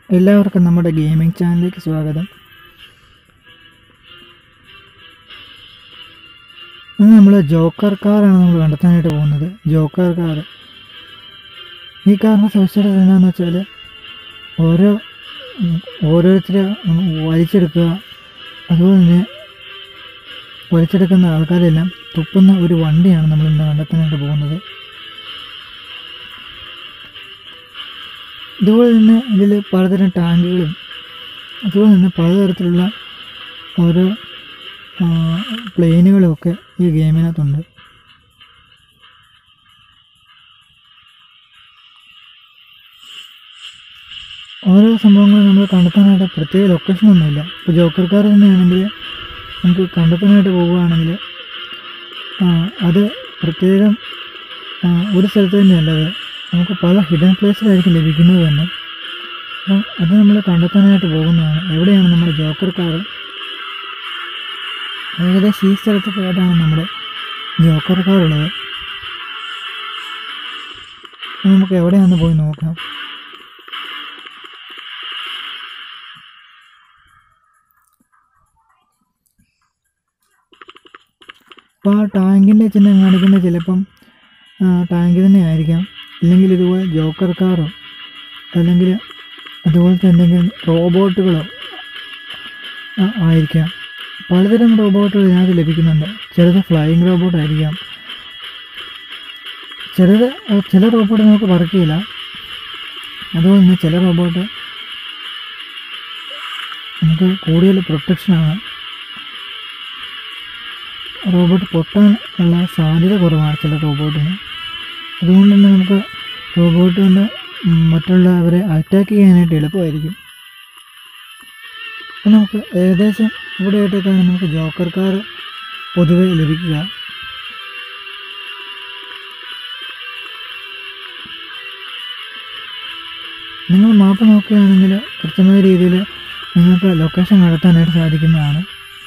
എല്ലാവർക്കും നമ്മുടെ ഗെയിമിംഗ് ചാനലിലേക്ക് സ്വാഗതം ഇന്ന് നമ്മൾ ജോക്കർ കാറാണ് നമ്മൾ കണ്ടെത്താനായിട്ട് പോകുന്നത് ജോക്കർ കാർ ഈ കാറിൻ്റെ സവിശേഷത എന്താണെന്ന് വെച്ചാൽ ഓരോ ഉം, ഓരോരുത്തരെ ഉം, വലിച്ചെടുക്കുക അതുപോലെ തന്നെ വലിച്ചെടുക്കുന്ന ആൾക്കാരെല്ലാം തുപ്പുന്ന ഒരു വണ്ടിയാണ് നമ്മൾ ഇന്ന് കണ്ടെത്താനായിട്ട് പോകുന്നത് ഇതുപോലെ തന്നെ ഇതിൽ പലതരം ടാങ്കുകളും അതുപോലെ തന്നെ പലതരത്തിലുള്ള ഓരോ ആ, പ്ലെയിനുകളും ഒക്കെ ഈ ഗെയിമിനകത്തുണ്ട് ഓരോ സംഭവങ്ങളും നമ്മൾ കണ്ടെത്താനായിട്ട് പ്രത്യേക ലൊക്കേഷനൊന്നുമില്ല ഇപ്പോൾ ജോക്കർക്കാർ തന്നെയാണെങ്കിൽ നമുക്ക് കണ്ടെത്താനായിട്ട് പോവുകയാണെങ്കിൽ ആ, അത് പ്രത്യേകം ആ, ഒരു സ്ഥലത്ത് തന്നെയല്ലത് നമുക്ക് പല ഹിഡൻ പ്ലേസിലായിരിക്കും ലഭിക്കുന്നത് തന്നെ അപ്പം അത് നമ്മൾ കണ്ടെത്താനായിട്ട് പോകുന്നതാണ് എവിടെയാണ് നമ്മുടെ ജോക്കർ കാർ ഏകദേശം ഈ സ്ഥലത്ത് പോയിട്ടാണ് നമ്മുടെ ജോക്കർ കാർ ഉള്ളത് അപ്പോൾ നമുക്ക് എവിടെയാണെന്ന് പോയി നോക്കാം അപ്പോൾ ആ ടാങ്കിൻ്റെ ചിഹ്നം കാണിക്കുന്നത് ചിലപ്പം ആ, ടാങ്ക് തന്നെ ആയിരിക്കാം ഇല്ലെങ്കിൽ ഇതുപോലെ ജോക്കർ കാറോ അല്ലെങ്കിൽ അതുപോലത്തെ എന്തെങ്കിലും റോബോട്ടുകളോ ആ, ആയിരിക്കാം പലതരം റോബോട്ടുകൾ ഇതിനകത്ത് ലഭിക്കുന്നുണ്ട് ചിലത് ഫ്ലൈയിങ് റോബോട്ട് ആയിരിക്കാം ചിലത് ആ, ചില റോബോട്ട് നമുക്ക് പറക്കില്ല അതുപോലെ തന്നെ ചില റോബോട്ട് നമുക്ക് കൂടുതൽ പ്രൊട്ടക്ഷനാണ് റോബോട്ട് പൊട്ടാൻ ഉള്ള സാധ്യത കുറവാണ് ചില റോബോട്ടിന് അതുകൊണ്ട് തന്നെ നമുക്ക് റോബോട്ട് കൊണ്ട് മറ്റുള്ളവരെ അറ്റാക്ക് ചെയ്യാനായിട്ട് എളുപ്പമായിരിക്കും അപ്പം നമുക്ക് ഏകദേശം ഇവിടെയായിട്ടൊക്കെയാണ് നമുക്ക് ജോക്കർ കാർ പൊതുവെ ലഭിക്കുക നിങ്ങൾ മാപ്പ് നോക്കുകയാണെങ്കിൽ കൃത്യമായ രീതിയിൽ നിങ്ങൾക്ക് ലൊക്കേഷൻ കണ്ടെത്താനായിട്ട് സാധിക്കുന്നതാണ്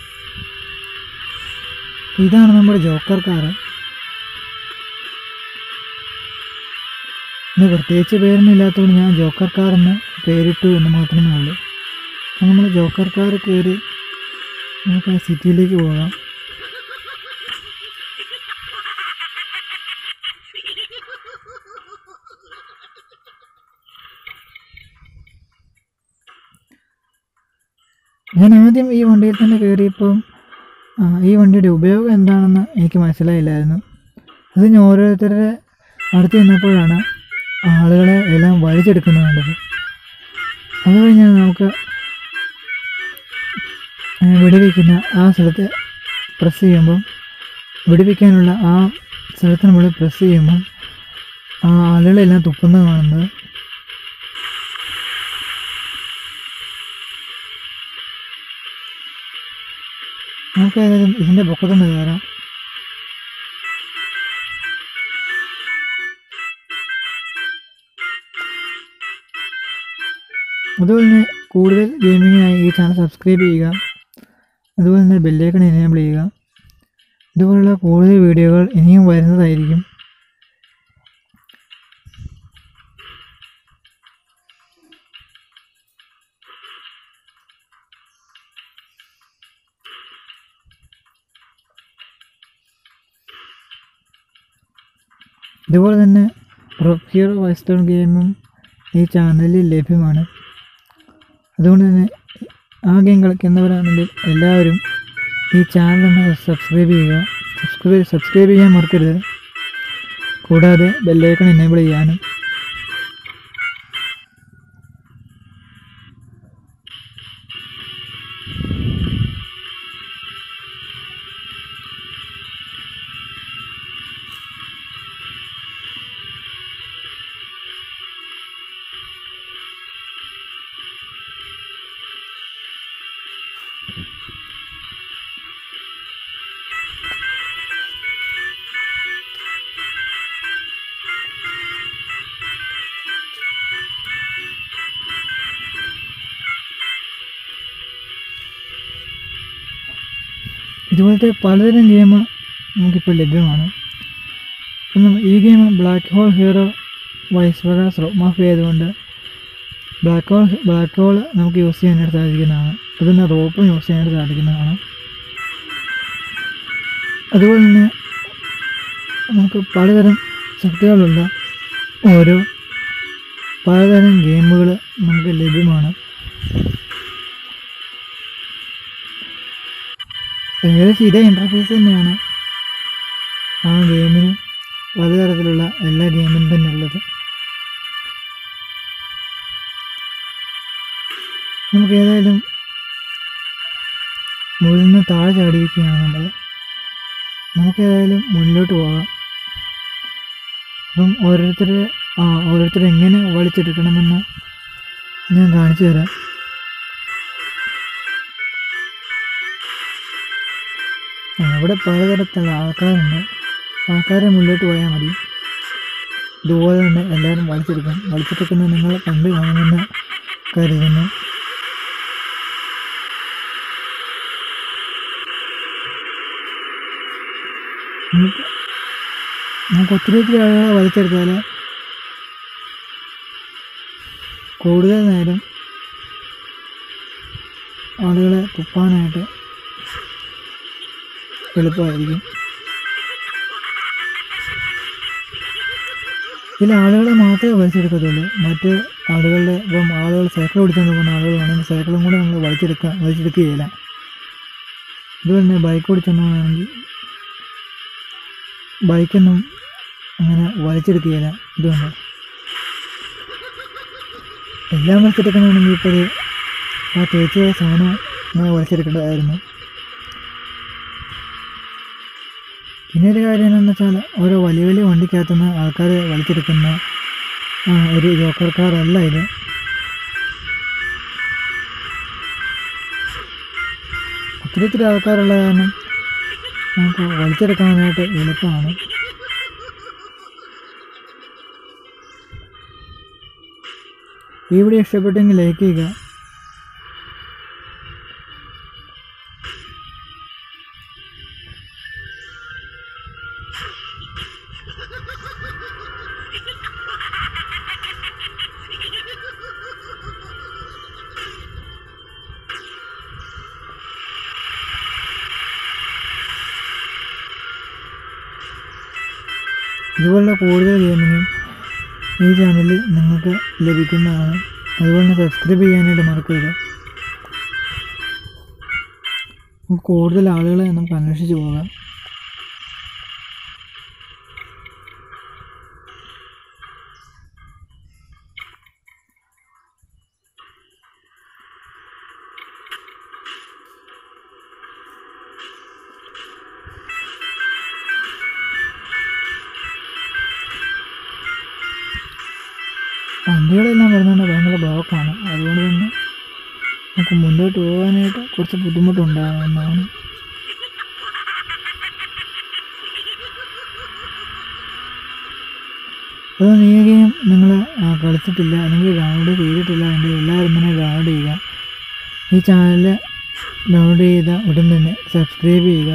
ഇതാണ് നമ്മുടെ ജോക്കർ കാറ് ഇന്ന് പ്രത്യേകിച്ച് പേരൊന്നും ഇല്ലാത്തതുകൊണ്ട് ഞാൻ ജോക്കർ കാർ എന്ന് പേരിട്ടു എന്ന് മാത്രമേ ഉള്ളൂ അപ്പോൾ നമ്മൾ ജോക്കർ കാർ കയറി നമുക്ക് ആ സിറ്റിയിലേക്ക് പോകാം ഞാൻ ആദ്യം ഈ വണ്ടിയിൽ തന്നെ കയറിയപ്പോൾ ആ, ഈ വണ്ടിയുടെ ഉപയോഗം എന്താണെന്ന് എനിക്ക് മനസ്സിലായില്ലായിരുന്നു അത് ഞാൻ ഓരോരുത്തരുടെ അടുത്ത് നിന്നപ്പോഴാണ് ആളുകളെ എല്ലാം വലിച്ചെടുക്കുന്നത് കണ്ടത് അത് കഴിഞ്ഞാൽ നമുക്ക് ആ, വെടിവെക്കുന്ന ആ സ്ഥലത്ത് പ്രസ് ചെയ്യുമ്പം വെടിവെക്കാനുള്ള ആ സ്ഥലത്ത് നമ്മൾ പ്രസ് ചെയ്യുമ്പം ആ ആളുകളെല്ലാം തുപ്പുന്നത് കാണുന്നത് നമുക്ക് ഏതായാലും ഇതിൻ്റെ പൊക്കത്തൊന്ന് കയറാം അതുപോലെ തന്നെ കൂടുതൽ ഗെയിമിങ്ങിനായി ഈ ചാനൽ സബ്സ്ക്രൈബ് ചെയ്യുക അതുപോലെ തന്നെ ബെല്ലേക്കൺ എനേബിൾ ചെയ്യുക ഇതുപോലുള്ള കൂടുതൽ വീഡിയോകൾ ഇനിയും വരുന്നതായിരിക്കും ഇതുപോലെ തന്നെ റോക്ക് ഹീറോ വെസ്റ്റേൺ ഗെയിമും ഈ ചാനലിൽ ലഭ്യമാണ് അതുകൊണ്ട് തന്നെ ആ ഗെയിം കളിക്കുന്നവരാണെങ്കിൽ എല്ലാവരും ഈ ചാനൽ ഒന്ന് സബ്സ്ക്രൈബ് ചെയ്യുക സബ്സ്ക്രൈബ് സബ്സ്ക്രൈബ് ചെയ്യാൻ മറക്കരുത് കൂടാതെ ബെല്ലൈക്കൺ എനേബിൾ ചെയ്യാനും ഇതുപോലത്തെ പലതരം ഗെയിം നമുക്കിപ്പോൾ ലഭ്യമാണ് ഇപ്പം നമ്മ- ഈ game black hole hero vice versus rope mafia ആയതുകൊണ്ട് ബ്ലാക്ക് ഹോൾ ബ്ലാക്ക് ഹോൾ നമുക്ക് യൂസ് ചെയ്യാനായിട്ട് സാധിക്കുന്നതാണ് അതുപോലെ റോപ്പും യൂസ് ചെയ്യാനായിട്ട് സാധിക്കുന്നതാണ് അതുപോലെ തന്നെ നമുക്ക് പലതരം ശക്തികളുള്ള ഓരോ പലതരം ഗെയിമുകൾ നമുക്ക് ലഭ്യമാണ് ഏകദേശം ഇതേ ഇൻ്റർഫേസ് തന്നെയാണ് ആ ഗെയിമിനും പലതരത്തിലുള്ള എല്ലാ ഗെയിമിനും തന്നെ ഉള്ളത് നമുക്ക് ഏതായാലും മുകളിൽ നിന്ന് താഴെ ചാടിയിരിക്കുകയാണ് നമ്മൾ നമുക്ക് ഏതായാലും മുന്നിലോട്ട് പോകാം അപ്പം ഓരോരുത്തർ ആ ഓരോരുത്തർ എങ്ങനെ വലിച്ചെടുക്കണമെന്ന് ഞാൻ കാണിച്ചു തരാം ആ, ഇവിടെ പലതരത്തിലുള്ള ആൾക്കാരുണ്ട് ആൾക്കാരെ മുന്നോട്ട് പോയാൽ മതി ഇതുപോലെ തന്നെ എല്ലാവരും വലിച്ചെടുക്കും വലിച്ചെടുക്കുന്നത് നിങ്ങൾ കണ്ടു കാണുമെന്ന് കരുതുന്നു നമുക്ക് നമുക്ക് ഒത്തിരി ഒത്തിരി ആളുകളെ വലിച്ചെടുത്താൽ കൂടുതൽ നേരം ആളുകളെ തുപ്പാനായിട്ട് എളുപ്പമായിരിക്കും ഇതിൽ ആളുകളെ മാത്രമേ വലിച്ചെടുക്കത്തുള്ളൂ മറ്റ് ആളുകളുടെ ഇപ്പം ആളുകൾ സൈക്കിൾ ഓടിച്ചുകൊണ്ട് പോകുന്ന ആളുകളാണെങ്കിൽ സൈക്കിളും കൂടെ നമ്മൾ വലിച്ചെടുക്കാൻ വലിച്ചെടുക്കുകയില്ല അതുപോലെ തന്നെ ബൈക്ക് ഓടിച്ചുകൊണ്ട് പോകുകയാണെങ്കിൽ ബൈക്കൊന്നും അങ്ങനെ വലിച്ചെടുക്കുകയില്ല ഇതുകൊണ്ട് എല്ലാം വലിച്ചെടുക്കണമെങ്കിൽ ഇപ്പോൾ ഒരു ആ തേച്ച് പോയ സാധനം അങ്ങനെ വലിച്ചെടുക്കേണ്ടതായിരുന്നു പിന്നെ ഒരു കാര്യം എന്താണെന്ന് വെച്ചാൽ ഓരോ വലിയ വലിയ വണ്ടിക്കകത്തുനിന്ന് ആൾക്കാർ വലിച്ചെടുക്കുന്ന ആ, ഒരു ജോക്കർ കാറല്ല ഇത് ഒത്തിരി ഒത്തിരി ആൾക്കാരുള്ള കാരണം നമുക്ക് വലിച്ചെടുക്കാനായിട്ട് എളുപ്പമാണ് ഈ വീഡിയോ ഇഷ്ടപ്പെട്ടെങ്കിൽ ലൈക്ക് ചെയ്യുക ഇതുപോലുള്ള കൂടുതൽ ഗെയിമിങ്ങും ഈ ചാനലിൽ നിങ്ങൾക്ക് ലഭിക്കുന്നതാണ് അതുപോലെ തന്നെ സബ്സ്ക്രൈബ് ചെയ്യാനായിട്ട് മറക്കരുത് നമുക്ക് കൂടുതൽ ആളുകളെ നമുക്ക് അന്വേഷിച്ച് പോകാം വണ്ടികളെല്ലാം വരുന്നതുകൊണ്ട് ഭയങ്കര ബ്ലോക്കാണ് അതുകൊണ്ട് തന്നെ നമുക്ക് മുന്നോട്ട് പോകാനായിട്ട് കുറച്ച് ബുദ്ധിമുട്ടുണ്ടാകുന്നതാണ് അത് നീ ഗെയിം നിങ്ങൾ കളിച്ചിട്ടില്ല അല്ലെങ്കിൽ ഡൗൺലോഡ് ചെയ്തിട്ടില്ല എങ്കിൽ എല്ലാവരും തന്നെ ഡൗൺലോഡ് ചെയ്യുക ഈ ചാനൽ ഡൗൺലോഡ് ചെയ്ത ഉടൻ തന്നെ സബ്സ്ക്രൈബ് ചെയ്യുക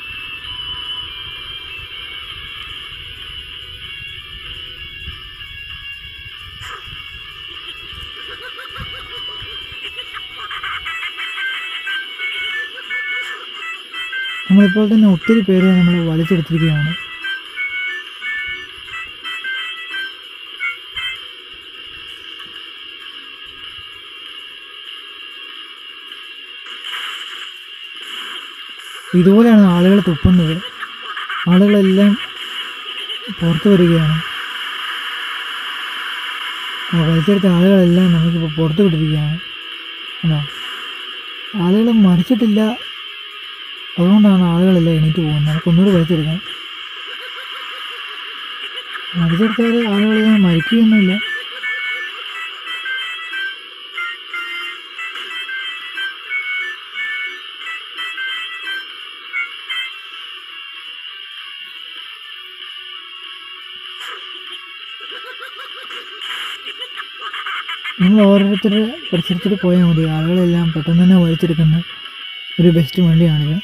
നമ്മളിപ്പോൾ തന്നെ ഒത്തിരി പേരെ നമ്മൾ വലിച്ചെടുത്തിരിക്കുകയാണ് ഇതുപോലെയാണ് ആളുകൾ തുപ്പുന്നത് ആളുകളെല്ലാം പുറത്തു വരികയാണ് ആ വലിച്ചെടുത്ത ആളുകളെല്ലാം നമുക്കിപ്പോൾ പുറത്ത് വിട്ടിരിക്കുകയാണ് ആണോ ആളുകൾ മരിച്ചിട്ടില്ല അതുകൊണ്ടാണ് ആളുകളെല്ലാം എണീറ്റ് പോകുന്നത് നമുക്ക് ഒന്നുകൂടി വലിച്ചെടുക്കാം വലിച്ചെടുത്താൽ ആളുകളെല്ലാം മരിക്കുകയൊന്നുമില്ല നമ്മൾ ഓരോരുത്തരുടെ പരിസരത്തിൽ പോയാൽ മതി ആളുകളെല്ലാം പെട്ടെന്ന് തന്നെ വലിച്ചെടുക്കുന്ന ഒരു ബെസ്റ്റ് വണ്ടിയാണിത്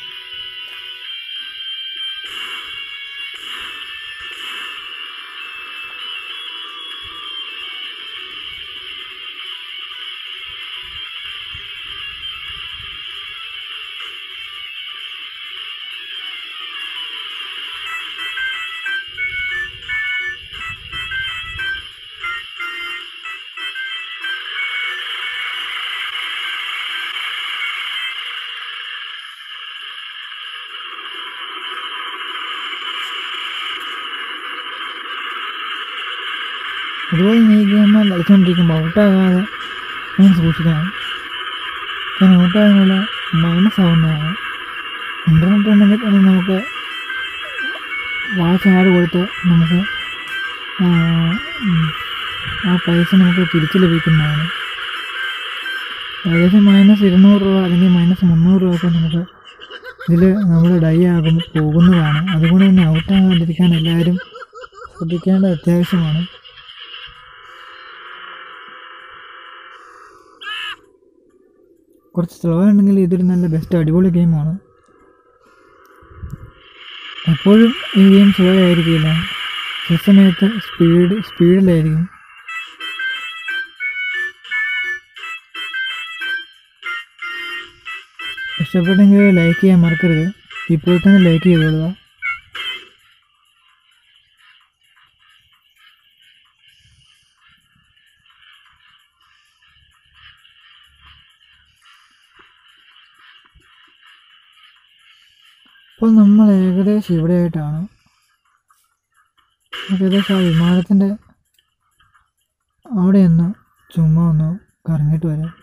അതുപോലെ തന്നെ ഈ ഗെയിം കളിച്ചുകൊണ്ടിരിക്കുമ്പോൾ ഔട്ടാകാതെ നമ്മൾ സൂക്ഷിക്കണം കാരണം ഔട്ടാകുന്നുള്ള മൈനസ് ആവുന്നതാണ് ഇൻ്റർനെറ്റ് ഉണ്ടെങ്കിൽ തന്നെ നമുക്ക് വാച്ച് ആഡ് കൊടുത്ത് നമുക്ക് ആ, ഉം, ആ പൈസ നമുക്ക് തിരിച്ച് ലഭിക്കുന്നതാണ് ഏകദേശം മൈനസ് ഇരുന്നൂറ് രൂപ അല്ലെങ്കിൽ മൈനസ് മുന്നൂറ് രൂപ ഒക്കെ നമുക്ക് ഇതിൽ നമ്മൾ ഡൈ ആകുമ്പോൾ പോകുന്നതാണ് അതുകൊണ്ട് തന്നെ ഔട്ടാകാതിരിക്കാൻ എല്ലാവരും ശ്രദ്ധിക്കേണ്ടത് അത്യാവശ്യമാണ് കുറച്ച് സ്ലോ ഉണ്ടെങ്കിൽ ഇതൊരു നല്ല ബെസ്റ്റ് അടിപൊളി ഗെയിമാണ് എപ്പോഴും ഈ ഗെയിം സ്ലോ ആയിരിക്കില്ല ചില സമയത്ത് സ്പീഡ് സ്പീഡിലായിരിക്കും ഇഷ്ടപ്പെട്ടെങ്കിൽ ലൈക്ക് ചെയ്യാൻ മറക്കരുത് ഇപ്പോൾ തന്നെ ലൈക്ക് ചെയ്തോളുക ഇപ്പോൾ നമ്മൾ ഏകദേശം ഇവിടെയായിട്ടാണ് നമുക്ക് ഏകദേശം ആ വിമാനത്തിൻ്റെ അവിടെ ഒന്ന് ചുമ്മാ ഒന്ന് കറങ്ങിയിട്ട് വരാം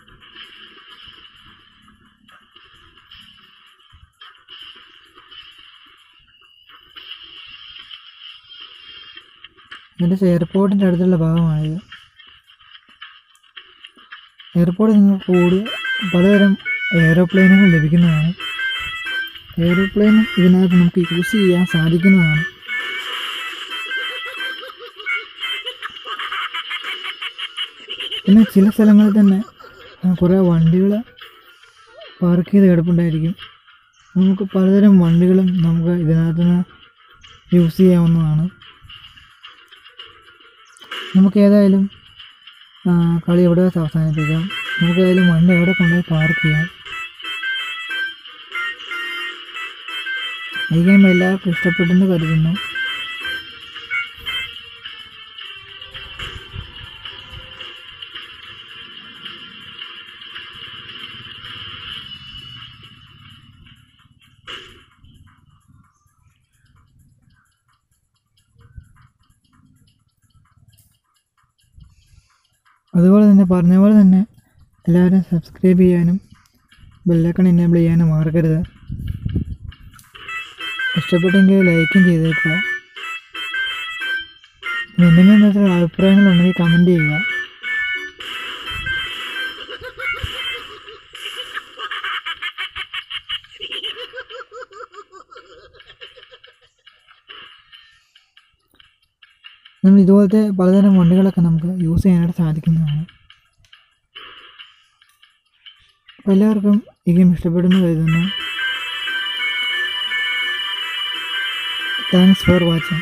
ഇതിൻ്റെ എയർപോർട്ടിൻ്റെ അടുത്തുള്ള ഭാഗമാണിത് എയർപോർട്ടിൽ നിങ്ങൾക്ക് കൂടി പലതരം എയറോപ്ലെയിനുകൾ ലഭിക്കുന്നതാണ് എയറോപ്ലെയിൻ ഇതിനകത്ത് നമുക്ക് യൂസ് ചെയ്യാൻ സാധിക്കുന്നതാണ് പിന്നെ ചില സ്ഥലങ്ങളിൽ തന്നെ ആ, കുറേ വണ്ടികൾ പാർക്ക് ചെയ്ത് കിടപ്പുണ്ടായിരിക്കും നമുക്ക് പലതരം വണ്ടികളും നമുക്ക് ഇതിനകത്ത് നിന്ന് യൂസ് ചെയ്യാവുന്നതാണ് നമുക്ക് ഏതായാലും ആ, കളി എവിടെ വെച്ച് അവസാനിപ്പിക്കാം നമുക്ക് ഏതായാലും വണ്ടി എവിടെ കൊണ്ടുപോയി പാർക്ക് ചെയ്യാം ഈ ഗെയിം എല്ലാവർക്കും ഇഷ്ടപ്പെട്ടെന്ന് കരുതുന്നു അതുപോലെ തന്നെ പറഞ്ഞ പോലെ തന്നെ എല്ലാവരും സബ്സ്ക്രൈബ് ചെയ്യാനും ബെല്ലൈക്കൺ എനേബിൾ ചെയ്യാനും മറക്കരുത് ഇഷ്ടപ്പെട്ടെങ്കിൽ ലൈക്കും ചെയ്തേക്കുക പിന്നെ എന്തെങ്കിലും തരത്തിലുള്ള അഭിപ്രായങ്ങളുണ്ടെങ്കിൽ കമൻറ്റ് ചെയ്യുക നമ്മൾ ഇതുപോലത്തെ പലതരം വണ്ടികളൊക്കെ നമുക്ക് യൂസ് ചെയ്യാനായിട്ട് സാധിക്കുന്നതാണ് അപ്പോൾ എല്ലാവർക്കും ഈ ഗെയിം ഇഷ്ടപ്പെടുന്നു കരുതുന്നു താങ്ക്സ് ഫോർ വാച്ചിങ്